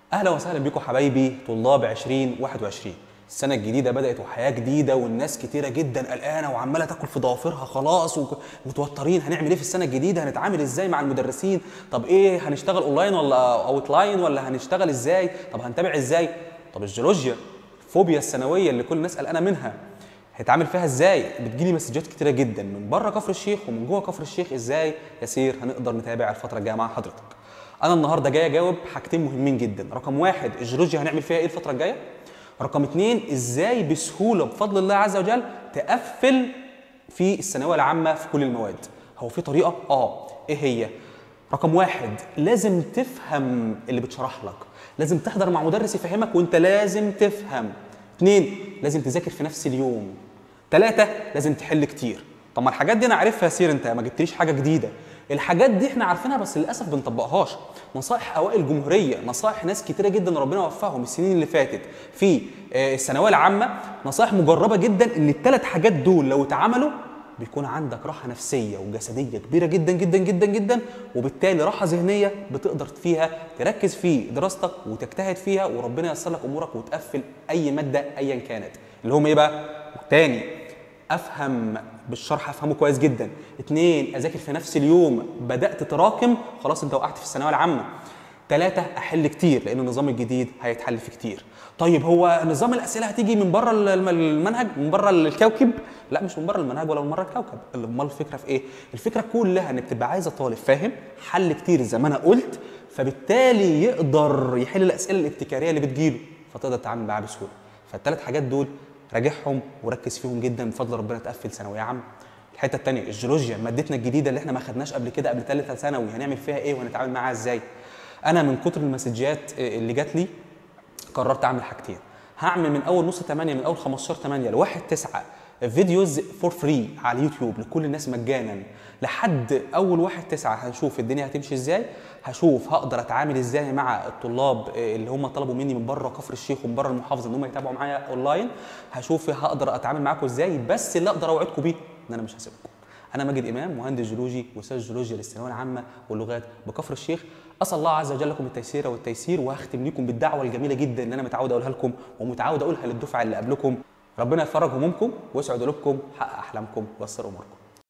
اهلا وسهلا بكم حبايبي طلاب 2021 السنة الجديدة بدأت وحياة جديدة والناس كتيرة جدا قلقانة وعمالة تاكل في ضوافرها خلاص ومتوترين هنعمل ايه في السنة الجديدة هنتعامل ازاي مع المدرسين طب ايه هنشتغل اونلاين ولا اوت لاين ولا هنشتغل ازاي طب هنتابع ازاي طب الجيولوجيا الفوبيا السنوية اللي كل الناس قلقانة منها هيتعامل فيها ازاي بتجيلي مسجات كتيرة جدا من بره كفر الشيخ ومن جوه كفر الشيخ ازاي ياسير هنقدر نتابع الفترة الجاية مع حضرتك انا النهارده جاي اجاوب حاجتين مهمين جدا رقم واحد الجيولوجيا هنعمل فيها ايه الفتره الجايه رقم اتنين ازاي بسهوله بفضل الله عز وجل تقفل في الثانويه العامه في كل المواد هو في طريقه اه ايه هي رقم واحد لازم تفهم اللي بتشرح لك لازم تحضر مع مدرس يفهمك وانت لازم تفهم اتنين لازم تذاكر في نفس اليوم ثلاثة لازم تحل كتير طب ما الحاجات دي انا عارفها يا سير انت ما جبتليش حاجه جديده الحاجات دي احنا عارفينها بس للاسف بنطبقهاش نصائح اوائل الجمهوريه نصائح ناس كتيره جدا ربنا وفقهم السنين اللي فاتت في آه، الثانويه العامه نصائح مجربه جدا ان الثلاث حاجات دول لو اتعملوا بيكون عندك راحه نفسيه وجسديه كبيره جدا جدا جدا جدا وبالتالي راحه ذهنيه بتقدر فيها تركز في دراستك وتجتهد فيها وربنا ييسر لك امورك وتقفل اي ماده ايا كانت اللي هم ايه بقى تاني افهم بالشرح افهمه كويس جدا اتنين اذاكر في نفس اليوم بدات تراكم خلاص انت وقعت في الثانويه العامه ثلاثة أحل كتير لأن النظام الجديد هيتحل فيه كتير. طيب هو نظام الأسئلة هتيجي من بره الم- المنهج من بره الكوكب؟ لا مش من بره المنهج ولا من بره الكوكب، أمال الفكرة في إيه؟ الفكرة كلها إنك تبقى عايزة طالب فاهم حل كتير زي ما أنا قلت فبالتالي يقدر يحل الأسئلة الابتكارية اللي بتجيله فتقدر تتعامل معاها بسهولة. فالثلاث حاجات دول راجعهم وركز فيهم جدا بفضل ربنا تقفل ثانويه عامه الحته الثانيه الجيولوجيا مادتنا الجديده اللي احنا ما خدناش قبل كده قبل ثالثه ثانوي هنعمل فيها ايه وهنتعامل معاها ازاي انا من كتر المسجات اللي جات لي قررت اعمل حاجتين هعمل من اول نص 8 من اول 15 8 لواحد 9 فيديوز فور فري على اليوتيوب لكل الناس مجانا لحد اول واحد 9 هنشوف الدنيا هتمشي ازاي هشوف هقدر اتعامل ازاي مع الطلاب اللي هم طلبوا مني من بره كفر الشيخ ومن بره المحافظه ان هم يتابعوا معايا اونلاين هشوف هقدر اتعامل معاكم ازاي بس اللي اقدر اوعدكم بيه ان انا مش هسيبكم انا ماجد امام مهندس جيولوجي واستاذ جيولوجيا للثانويه العامه واللغات بكفر الشيخ اسال الله عز وجل لكم التيسير والتيسير وهختم لكم بالدعوه الجميله جدا اللي انا متعود اقولها لكم ومتعود اقولها للدفعه اللي قبلكم ربنا يفرج همومكم ويسعد قلوبكم حقق احلامكم ويسر اموركم